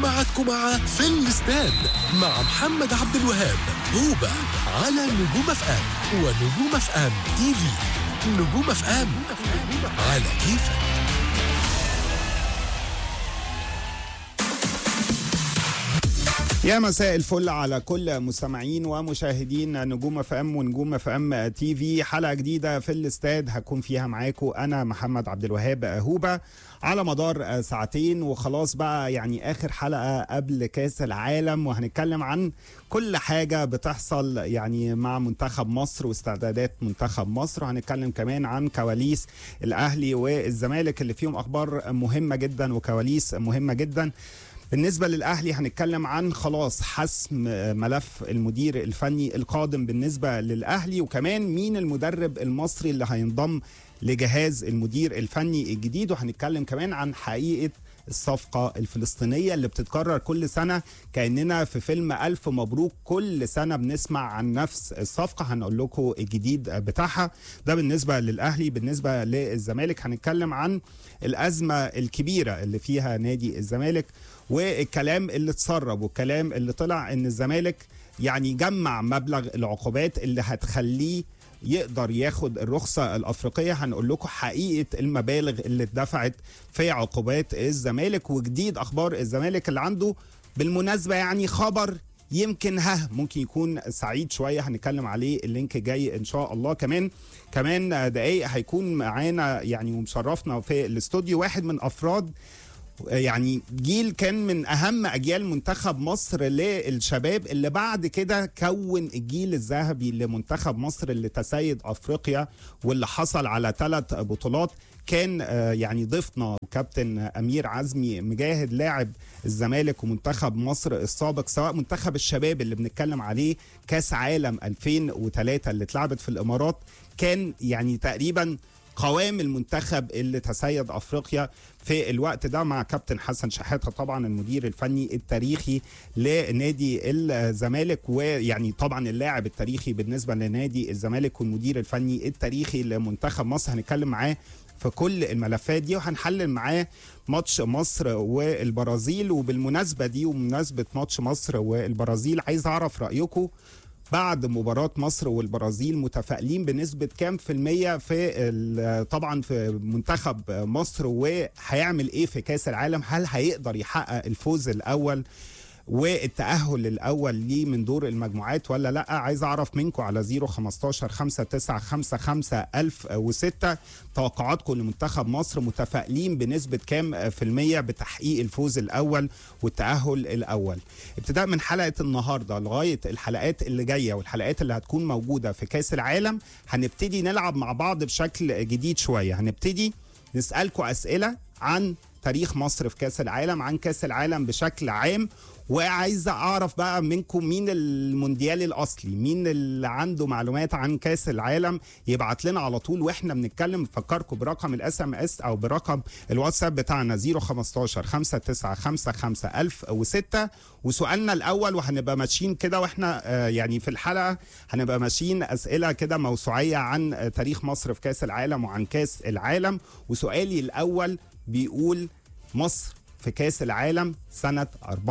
ميعادكم مع في الاستاد مع محمد عبد الوهاب هوبا على نجوم اف ام ونجوم اف ام تي في نجوم اف ام على كيفك يا مساء الفل على كل مستمعين ومشاهدين نجوم اف ام ونجوم اف ام تي في حلقه جديده في الاستاد هكون فيها معاكم انا محمد عبد الوهاب هوبه على مدار ساعتين وخلاص بقى يعني اخر حلقه قبل كاس العالم وهنتكلم عن كل حاجه بتحصل يعني مع منتخب مصر واستعدادات منتخب مصر وهنتكلم كمان عن كواليس الاهلي والزمالك اللي فيهم اخبار مهمه جدا وكواليس مهمه جدا بالنسبه للاهلي هنتكلم عن خلاص حسم ملف المدير الفني القادم بالنسبه للاهلي وكمان مين المدرب المصري اللي هينضم لجهاز المدير الفني الجديد وهنتكلم كمان عن حقيقه الصفقة الفلسطينية اللي بتتكرر كل سنة كأننا في فيلم ألف مبروك كل سنة بنسمع عن نفس الصفقة هنقول لكم الجديد بتاعها ده بالنسبة للأهلي بالنسبة للزمالك هنتكلم عن الأزمة الكبيرة اللي فيها نادي الزمالك والكلام اللي اتسرب والكلام اللي طلع ان الزمالك يعني جمع مبلغ العقوبات اللي هتخليه يقدر ياخد الرخصة الأفريقية هنقول لكم حقيقة المبالغ اللي اتدفعت في عقوبات الزمالك وجديد أخبار الزمالك اللي عنده بالمناسبة يعني خبر يمكن ها ممكن يكون سعيد شويه هنتكلم عليه اللينك جاي ان شاء الله كمان كمان دقايق هيكون معانا يعني ومشرفنا في الاستوديو واحد من افراد يعني جيل كان من اهم اجيال منتخب مصر للشباب اللي بعد كده كون الجيل الذهبي لمنتخب مصر اللي تسيد افريقيا واللي حصل على ثلاث بطولات كان يعني ضيفنا كابتن امير عزمي مجاهد لاعب الزمالك ومنتخب مصر السابق سواء منتخب الشباب اللي بنتكلم عليه كاس عالم 2003 اللي اتلعبت في الامارات كان يعني تقريبا قوام المنتخب اللي تسيد افريقيا في الوقت ده مع كابتن حسن شحاته طبعا المدير الفني التاريخي لنادي الزمالك ويعني طبعا اللاعب التاريخي بالنسبه لنادي الزمالك والمدير الفني التاريخي لمنتخب مصر هنتكلم معاه في كل الملفات دي وهنحلل معاه ماتش مصر والبرازيل وبالمناسبه دي ومناسبه ماتش مصر والبرازيل عايز اعرف رايكم بعد مباراة مصر والبرازيل متفائلين بنسبة كام في المية في طبعا في منتخب مصر وهيعمل ايه في كاس العالم هل هيقدر يحقق الفوز الاول والتأهل الأول ليه من دور المجموعات ولا لا عايز أعرف منكم على 015 5955 1006 توقعاتكم لمنتخب مصر متفائلين بنسبة كام في المية بتحقيق الفوز الأول والتأهل الأول ابتداء من حلقة النهاردة لغاية الحلقات اللي جاية والحلقات اللي هتكون موجودة في كاس العالم هنبتدي نلعب مع بعض بشكل جديد شوية هنبتدي نسألكم أسئلة عن تاريخ مصر في كاس العالم عن كاس العالم بشكل عام وعايز اعرف بقى منكم مين المونديال الاصلي مين اللي عنده معلومات عن كاس العالم يبعت لنا على طول واحنا بنتكلم نفكركم برقم الاس ام اس او برقم الواتساب بتاعنا 015 5955 1006 وسؤالنا الاول وهنبقى ماشيين كده واحنا آه يعني في الحلقه هنبقى ماشيين اسئله كده موسوعيه عن آه تاريخ مصر في كاس العالم وعن كاس العالم وسؤالي الاول بيقول مصر في كاس العالم سنة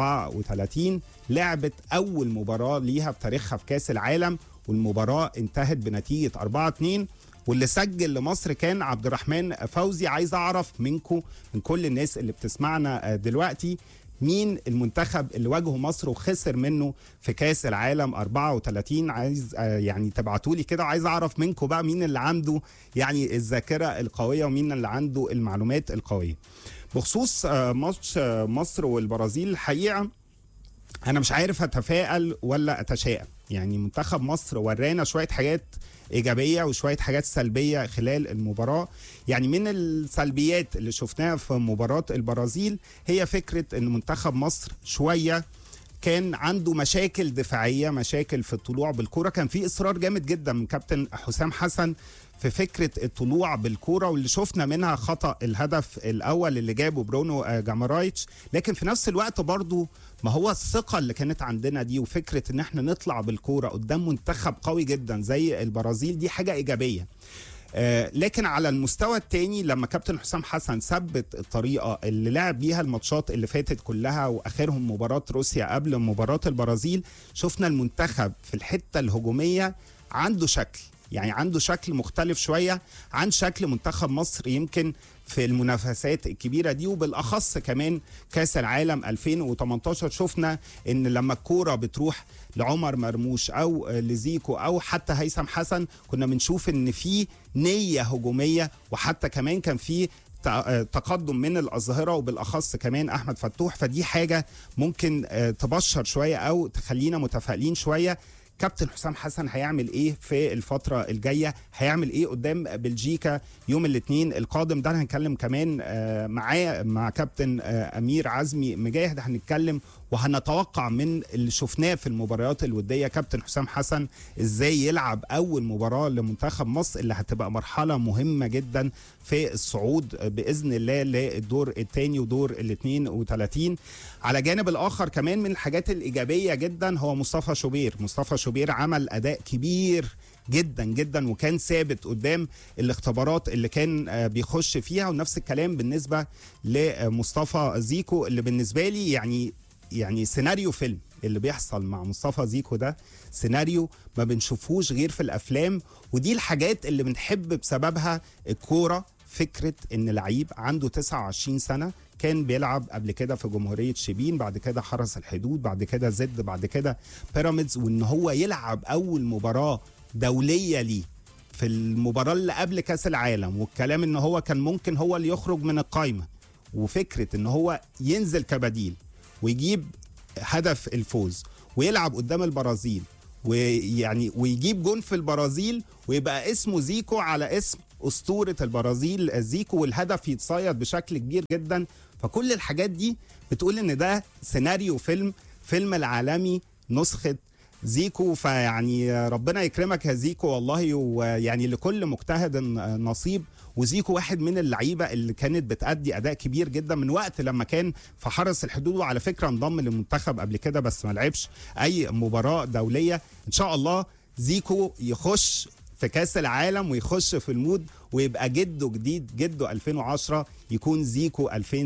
34 لعبت أول مباراة ليها في تاريخها في كاس العالم والمباراة انتهت بنتيجة 4-2 واللي سجل لمصر كان عبد الرحمن فوزي عايز أعرف منكم من كل الناس اللي بتسمعنا دلوقتي مين المنتخب اللي واجهه مصر وخسر منه في كاس العالم 34 عايز يعني تبعتوا لي كده وعايز اعرف منكم بقى مين اللي عنده يعني الذاكره القويه ومين اللي عنده المعلومات القويه بخصوص ماتش مصر والبرازيل الحقيقه انا مش عارف اتفائل ولا اتشائم يعني منتخب مصر ورانا شويه حاجات ايجابيه وشويه حاجات سلبيه خلال المباراه يعني من السلبيات اللي شفناها في مباراه البرازيل هي فكره ان منتخب مصر شويه كان عنده مشاكل دفاعيه مشاكل في الطلوع بالكره كان في اصرار جامد جدا من كابتن حسام حسن في فكره الطلوع بالكوره واللي شفنا منها خطا الهدف الاول اللي جابه برونو جامارايتش لكن في نفس الوقت برضو ما هو الثقه اللي كانت عندنا دي وفكره ان احنا نطلع بالكوره قدام منتخب قوي جدا زي البرازيل دي حاجه ايجابيه آه، لكن على المستوى التاني لما كابتن حسام حسن ثبت الطريقه اللي لعب بيها الماتشات اللي فاتت كلها واخرهم مباراه روسيا قبل مباراه البرازيل شفنا المنتخب في الحته الهجوميه عنده شكل يعني عنده شكل مختلف شويه عن شكل منتخب مصر يمكن في المنافسات الكبيره دي وبالاخص كمان كاس العالم 2018 شفنا ان لما الكوره بتروح لعمر مرموش او لزيكو او حتى هيثم حسن كنا بنشوف ان في نيه هجوميه وحتى كمان كان في تع- تقدم من الأظهرة وبالأخص كمان أحمد فتوح فدي حاجة ممكن آه، تبشر شوية أو تخلينا متفائلين شوية كابتن حسام حسن هيعمل ايه في الفتره الجايه هيعمل ايه قدام بلجيكا يوم الاثنين القادم ده هنتكلم كمان آه، معاه مع كابتن آه، امير عزمي مجاهد هنتكلم وهنتوقع من اللي شفناه في المباريات الوديه كابتن حسام حسن ازاي يلعب اول مباراه لمنتخب مصر اللي هتبقى مرحله مهمه جدا في الصعود باذن الله للدور الثاني ودور ال 32 على جانب الاخر كمان من الحاجات الايجابيه جدا هو مصطفى شوبير مصطفى شوبير عمل اداء كبير جدا جدا وكان ثابت قدام الاختبارات اللي كان آه، بيخش فيها ونفس الكلام بالنسبه لمصطفى زيكو اللي بالنسبه لي يعني يعني سيناريو فيلم اللي بيحصل مع مصطفى زيكو ده سيناريو ما بنشوفوش غير في الافلام ودي الحاجات اللي بنحب بسببها الكوره فكره ان لعيب عنده 29 سنه كان بيلعب قبل كده في جمهوريه شبين بعد كده حرس الحدود بعد كده زد بعد كده بيراميدز وان هو يلعب اول مباراه دوليه ليه في المباراه اللي قبل كاس العالم والكلام ان هو كان ممكن هو اللي يخرج من القايمه وفكره ان هو ينزل كبديل ويجيب هدف الفوز ويلعب قدام البرازيل ويعني ويجيب جون في البرازيل ويبقى اسمه زيكو على اسم اسطوره البرازيل زيكو والهدف يتصيد بشكل كبير جدا فكل الحاجات دي بتقول ان ده سيناريو فيلم فيلم العالمي نسخه زيكو فيعني ربنا يكرمك يا زيكو والله ويعني لكل مجتهد نصيب وزيكو واحد من اللعيبه اللي كانت بتأدي اداء كبير جدا من وقت لما كان في حرس الحدود وعلى فكره انضم للمنتخب قبل كده بس ما لعبش اي مباراه دوليه ان شاء الله زيكو يخش في كاس العالم ويخش في المود ويبقى جده جديد جده 2010 يكون زيكو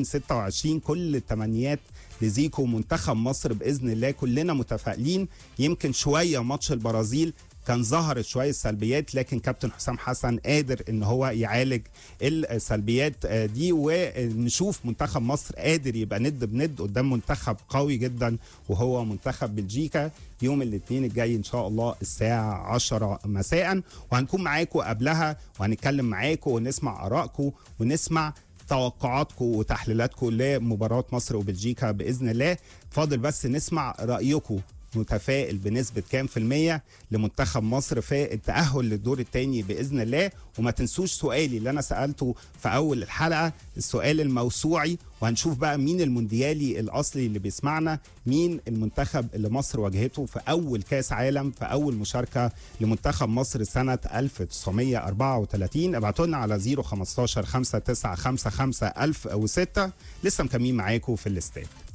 2026 كل التمنيات لزيكو منتخب مصر باذن الله كلنا متفائلين يمكن شويه ماتش البرازيل كان ظهرت شويه سلبيات لكن كابتن حسام حسن قادر ان هو يعالج السلبيات دي ونشوف منتخب مصر قادر يبقى ند بند قدام منتخب قوي جدا وهو منتخب بلجيكا يوم الاثنين الجاي ان شاء الله الساعه 10 مساء وهنكون معاكم قبلها وهنتكلم معاكم ونسمع ارائكم ونسمع توقعاتكم وتحليلاتكم لمباراه مصر وبلجيكا باذن الله فاضل بس نسمع رايكم متفائل بنسبة كام في المية لمنتخب مصر في التأهل للدور الثاني بإذن الله وما تنسوش سؤالي اللي أنا سألته في أول الحلقة السؤال الموسوعي وهنشوف بقى مين المونديالي الأصلي اللي بيسمعنا مين المنتخب اللي مصر واجهته في أول كاس عالم في أول مشاركة لمنتخب مصر سنة 1934 ابعتوا لنا على 015 595 1006 لسه مكملين معاكم في الاستاد